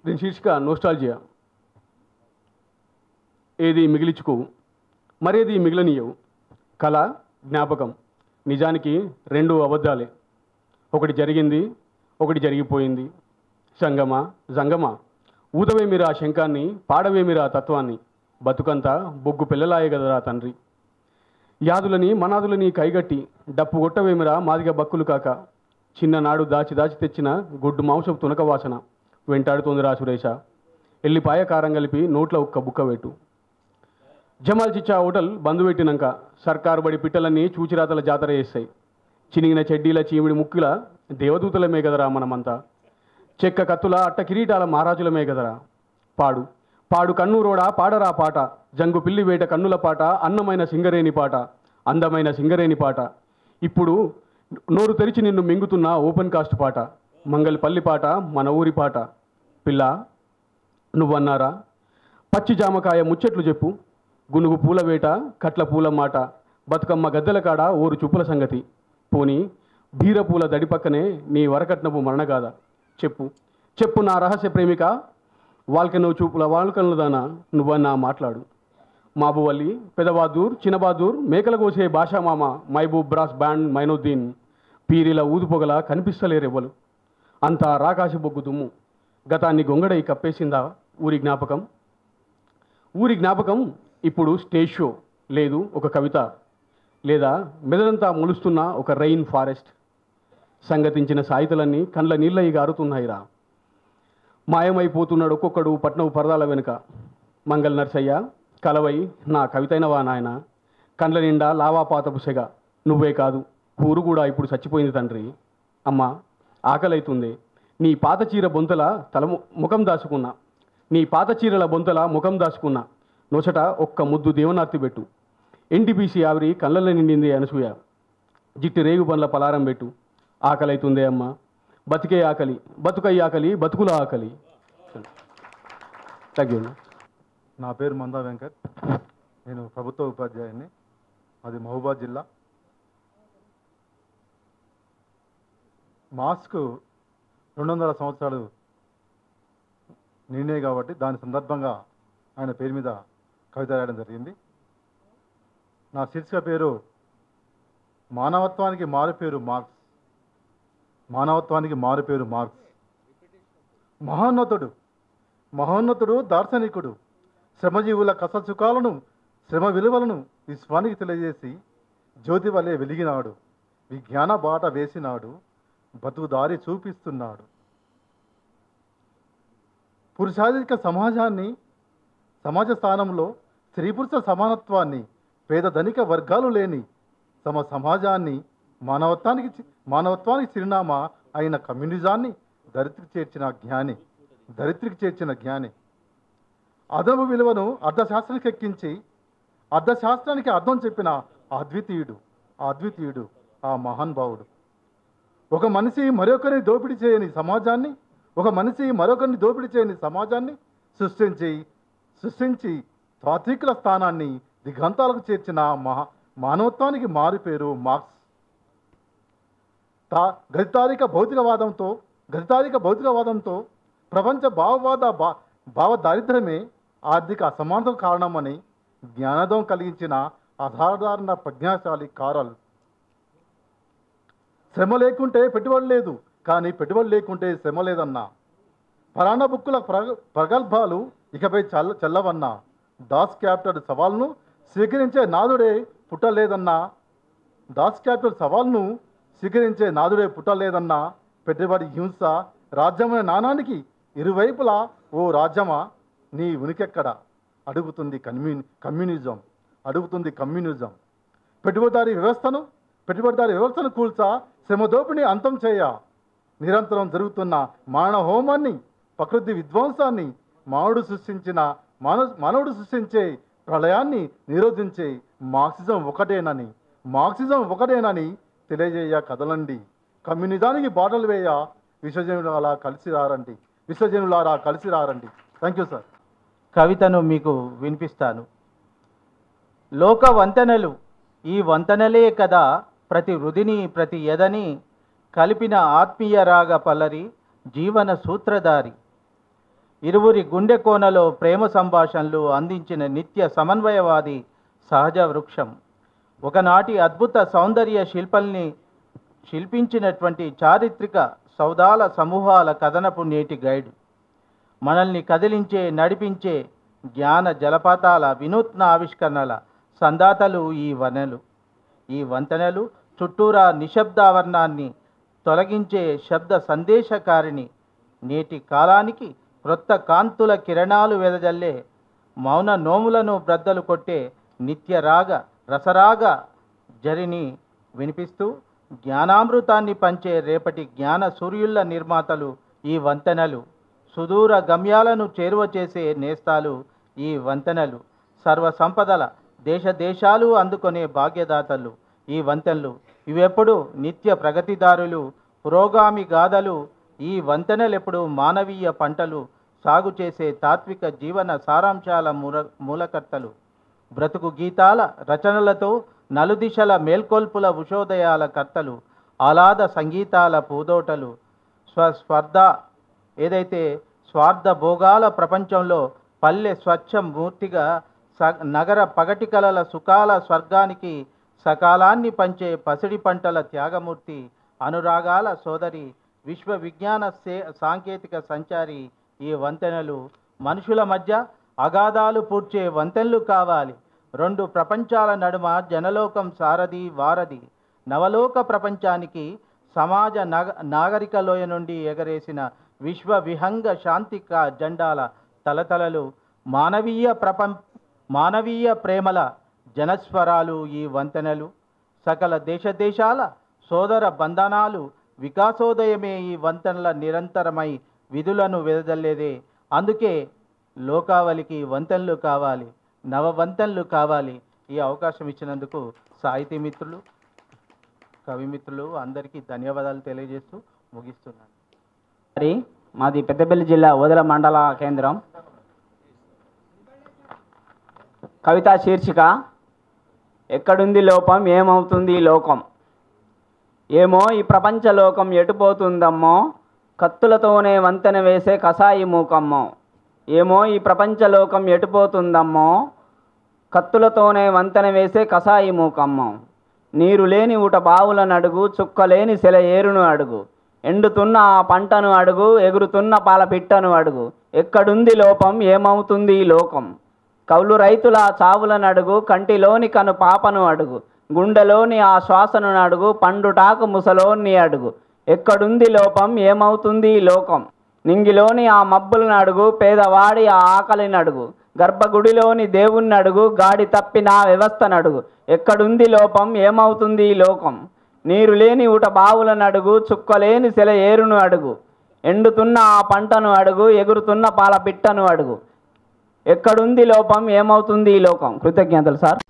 దీని శీర్షిక నోస్టాలజియా ఏది మిగిలించుకోవు మరేది మిగిలనీయవు కళ జ్ఞాపకం నిజానికి రెండు అబద్ధాలే ఒకటి జరిగింది ఒకటి జరిగిపోయింది సంగమా జంగమా ఊదవేమిరా శంఖాన్ని పాడవేమిరా తత్వాన్ని బతుకంతా బొగ్గు పిల్లలాయే కదరా తండ్రి యాదులని మనాదులని కైగట్టి డప్పు కొట్టవేమిరా మాదిగ బక్కులు కాక చిన్ననాడు దాచి దాచి తెచ్చిన గుడ్డు మాంసపు తునక వాసన వెంటాడుతోందిరా సురేష ఎల్లిపాయ కారం కలిపి నోట్ల ఒక్క బుక్క పెట్టు జమాల్ చిచ్చా హోటల్ బంద్ పెట్టినాక సర్కారు బడి పిట్టలన్నీ చూచిరాతల జాతర చేస్తాయి చినిగిన చెడ్డీల చీమిడి ముక్కుల దేవదూతలమే కదరా మనమంతా చెక్క కత్తుల అట్ట కిరీటాల మహారాజులమే కదరా పాడు పాడు కన్నూరోడా పాడరా పాట జంగు పిల్లి వేట కన్నుల పాట అన్నమైన సింగరేణి పాట అందమైన సింగరేణి పాట ఇప్పుడు నోరు తెరిచి నిన్ను మింగుతున్న ఓపెన్ కాస్ట్ పాట మంగళపల్లి పాట మన ఊరి పాట పిల్ల నువ్వన్నారా పచ్చి జామకాయ ముచ్చట్లు చెప్పు గునుగు పూల వేట కట్ల పూల మాట బతుకమ్మ గద్దెల కాడ ఊరు చూపుల సంగతి పోని బీరపూల దడి పక్కనే నీ వరకట్నపు మరణగాథ చెప్పు చెప్పు నా రహస్య ప్రేమిక వాల్కెనో చూపుల వాల్కన్ల దానా నువ్వన్నా మాట్లాడు మాబువల్లి పెదబహాదూర్ చిన్నబహాదూర్ మేకల కోసే భాషా మామ మైబూబ్ బ్రాస్ బ్యాండ్ మైనుద్దీన్ పీరిల ఊదుపొగల కనిపిస్తలేరెవ్వలు అంతా రాకాశ బొగ్గు దుమ్ము గతాన్ని గొంగడై కప్పేసిందా ఊరి జ్ఞాపకం ఊరి జ్ఞాపకం ఇప్పుడు స్టేజ్ షో లేదు ఒక కవిత లేదా మెదడంతా మొలుస్తున్న ఒక రైన్ ఫారెస్ట్ సంగతించిన సాయితలన్నీ కండ్ల నీళ్ళయి గారుతున్నాయిరా మాయమైపోతున్నాడు ఒక్కొక్కడు పట్నవు పరదాల వెనుక మంగళ నర్సయ్య కలవై నా కవితైనవా నాయన కండ్ల నిండా లావాపాతపు సెగ నువ్వే కాదు ఊరు కూడా ఇప్పుడు చచ్చిపోయింది తండ్రి అమ్మ ఆకలైతుంది నీ పాత చీర బొంతల తల ము- ముఖం దాచుకున్నా నీ పాత చీరల బొంతల ముఖం దాచుకున్నా నొసట ఒక్క ముద్దు దేవనార్తి పెట్టు ఎన్టీపీసీ ఆవిరి కళ్ళల్లో నిండింది అనసూయ జిట్టి రేగు పండ్ల పలారం పెట్టు ఆకలైతుందే అమ్మ బతికే ఆకలి బతుకై ఆకలి బతుకుల ఆకలి థ్యాంక్ యూ నా పేరు మందా వెంకట్ నేను ప్రభుత్వ ఉపాధ్యాయుని అది మహబూబాద్ జిల్లా మాస్క్ రెండు వందల సంవత్సరాలు నిండే కాబట్టి దాని సందర్భంగా ఆయన పేరు మీద కవిత రాయడం జరిగింది నా శీర్షిక పేరు మానవత్వానికి మారు పేరు మార్క్స్ మానవత్వానికి మారు పేరు మార్క్స్ మహోన్నతుడు మహోన్నతుడు దార్శనికుడు శ్రమజీవుల కష్టసుఖాలను శ్రమ విలువలను విశ్వానికి తెలియజేసి జ్యోతి వలె వెలిగినాడు విజ్ఞాన బాట వేసినాడు బతుకుదారి చూపిస్తున్నాడు పురుషాధిక సమాజాన్ని సమాజ స్థానంలో స్త్రీ పురుష సమానత్వాన్ని పేద ధనిక వర్గాలు లేని తమ సమాజాన్ని మానవత్వానికి చి- మానవత్వానికి చిరునామా అయిన కమ్యూనిజాన్ని దరిద్రికి చేర్చిన జ్ఞాని దరిద్రికి చేర్చిన జ్ఞాని అదనపు విలువను అర్థశాస్త్రానికి ఎక్కించి అర్థశాస్త్రానికి అర్థం చెప్పిన అద్వితీయుడు ఆ అద్వితీయుడు ఆ మహానుభావుడు ఒక మనిషి మరొకరిని దోపిడీ చేయని సమాజాన్ని ఒక మనిషి మరొకరిని దోపిడీ చేయని సమాజాన్ని సృష్టించి సృష్టించి తాత్వికుల స్థానాన్ని దిగంతాలకు చేర్చిన మహా మానవత్వానికి మారిపేరు మార్క్స్ తా గతితారిక భౌతికవాదంతో గతితారిక భౌతికవాదంతో ప్రపంచ భావవాద భా భావ దారిద్ర్యమే ఆర్థిక అసమానతకు కారణమని జ్ఞానోదయం కలిగించిన అసాధారణ ప్రజ్ఞాశాలి కారల్ శ్రమ లేకుంటే పెట్టుబడి లేదు కానీ పెట్టుబడి లేకుంటే శ్రమ లేదన్నా ఫలానా బుక్కుల ప్రగ ప్రగల్భాలు ఇకపై చల్ల చల్లవన్నా దాస్ క్యాపిటల్ సవాల్ను స్వీకరించే నాదుడే పుట్టలేదన్నా దాస్ క్యాపిటల్ సవాల్ను స్వీకరించే నాదుడే పుట్టలేదన్నా పెట్టుబడి హింస రాజ్యమైన నాణానికి ఇరువైపులా ఓ రాజ్యమా నీ ఉనికెక్కడ అడుగుతుంది కమ్యూ కమ్యూనిజం అడుగుతుంది కమ్యూనిజం పెట్టుబడిదారీ వ్యవస్థను పెట్టుబడిదారీ వ్యవస్థను కూల్చా శ్రమ దోపిడీ అంతం చేయ నిరంతరం జరుగుతున్న మానవ హోమాన్ని ప్రకృతి విధ్వంసాన్ని మానవుడు సృష్టించిన మానవ మానవుడు సృష్టించే ప్రళయాన్ని నిరోధించే మార్క్సిజం ఒకటేనని మార్క్సిజం ఒకటేనని తెలియజేయ కదలండి కమ్యూనిజానికి బాటలు వేయ విశ్వజనులారా కలిసి రారండి విశ్వజనులారా కలిసి రారండి థ్యాంక్ యూ సార్ కవితను మీకు వినిపిస్తాను లోక వంతెనలు ఈ వంతెనలే కదా ప్రతి హృదిని ప్రతి ఎదని కలిపిన ఆత్మీయ రాగ పల్లరి జీవన సూత్రధారి ఇరువురి గుండె కోనలో ప్రేమ సంభాషణలు అందించిన నిత్య సమన్వయవాది సహజ వృక్షం ఒకనాటి అద్భుత సౌందర్య శిల్పల్ని శిల్పించినటువంటి చారిత్రక సౌదాల సమూహాల కథనపు నేటి గైడ్ మనల్ని కదిలించే నడిపించే జ్ఞాన జలపాతాల వినూత్న ఆవిష్కరణల సందాతలు ఈ వనలు ఈ వంతెనలు చుట్టూరా నిశ్శబ్దావరణాన్ని తొలగించే శబ్ద సందేశకారిణి నేటి కాలానికి క్రొత్త కాంతుల కిరణాలు వెదజల్లే మౌన నోములను బ్రద్దలు కొట్టే నిత్య రాగ రసరాగ జరిని వినిపిస్తూ జ్ఞానామృతాన్ని పంచే రేపటి జ్ఞాన సూర్యుల నిర్మాతలు ఈ వంతెనలు సుదూర గమ్యాలను చేరువ చేసే నేస్తాలు ఈ వంతెనలు సర్వ సంపదల దేశ దేశాలు అందుకునే భాగ్యదాతలు ఈ వంతెనలు ఇవెప్పుడు నిత్య ప్రగతిదారులు పురోగామి గాథలు ఈ వంతెనలెప్పుడు మానవీయ పంటలు సాగు చేసే తాత్విక జీవన సారాంశాల మూల మూలకర్తలు బ్రతుకు గీతాల రచనలతో నలుదిశల మేల్కొల్పుల ఉషోదయాల కర్తలు ఆలాద సంగీతాల పూదోటలు స్వస్పర్ధ ఏదైతే స్వార్థ భోగాల ప్రపంచంలో పల్లె స్వచ్ఛ మూర్తిగా స నగర పగటి కలల సుఖాల స్వర్గానికి సకాలాన్ని పంచే పసిడి పంటల త్యాగమూర్తి అనురాగాల సోదరి విశ్వ విజ్ఞాన సే సాంకేతిక సంచారి ఈ వంతెనలు మనుషుల మధ్య అగాధాలు పూడ్చే వంతెనలు కావాలి రెండు ప్రపంచాల నడుమ జనలోకం సారథి వారధి నవలోక ప్రపంచానికి సమాజ నగ నాగరిక లోయ నుండి ఎగరేసిన విశ్వ విహంగ శాంతి కా- జెండాల తలతలలు మానవీయ ప్రపం మానవీయ ప్రేమల జనస్వరాలు ఈ వంతెనలు సకల దేశ దేశాల సోదర బంధనాలు వికాసోదయమే ఈ వంతెనల నిరంతరమై విధులను వెదజల్లేదే అందుకే లోకావళికి వంతెనలు కావాలి నవ వంతెనలు కావాలి ఈ అవకాశం ఇచ్చినందుకు సాహితీ మిత్రులు కవి మిత్రులు అందరికీ ధన్యవాదాలు తెలియజేస్తూ ముగిస్తున్నాను మరి మాది పెద్దపల్లి జిల్లా ఓదెల మండల కేంద్రం కవితా శీర్షిక ఎక్కడుంది లోపం ఏమవుతుంది ఈ లోకం ఏమో ఈ ప్రపంచ లోకం ఎటుపోతుందమ్మో కత్తులతోనే వంతెన వేసే కసాయి మూకమ్మో ఏమో ఈ ప్రపంచ లోకం ఎటుపోతుందమ్మో కత్తులతోనే వంతెన వేసే కసాయి మూకమ్మో నీరు లేని ఊట బావులను అడుగు చుక్కలేని సెల ఏరును అడుగు ఎండుతున్న ఆ పంటను అడుగు ఎగురుతున్న పాల పిట్టను అడుగు ఎక్కడుంది లోపం ఏమవుతుంది ఈ లోకం కౌలు రైతుల ఆ చావులను అడుగు కంటిలోని కను పాపను అడుగు గుండెలోని ఆ శ్వాసను అడుగు పండుటాకు ముసలోని అడుగు ఎక్కడుంది లోపం ఏమవుతుంది ఈ లోకం నింగిలోని ఆ మబ్బులను అడుగు పేదవాడి ఆ ఆకలిని అడుగు గర్భగుడిలోని దేవుణ్ణి అడుగు గాడి తప్పిన ఆ వ్యవస్థను అడుగు ఎక్కడుంది లోపం ఏమవుతుంది ఈ లోకం నీరు లేని ఊట బావులను అడుగు చుక్కలేని సెల ఏరును అడుగు ఎండుతున్న ఆ పంటను అడుగు ఎగురుతున్న పాల పిట్టను అడుగు ఎక్కడుంది లోపం ఏమవుతుంది ఈ లోకం కృతజ్ఞతలు సార్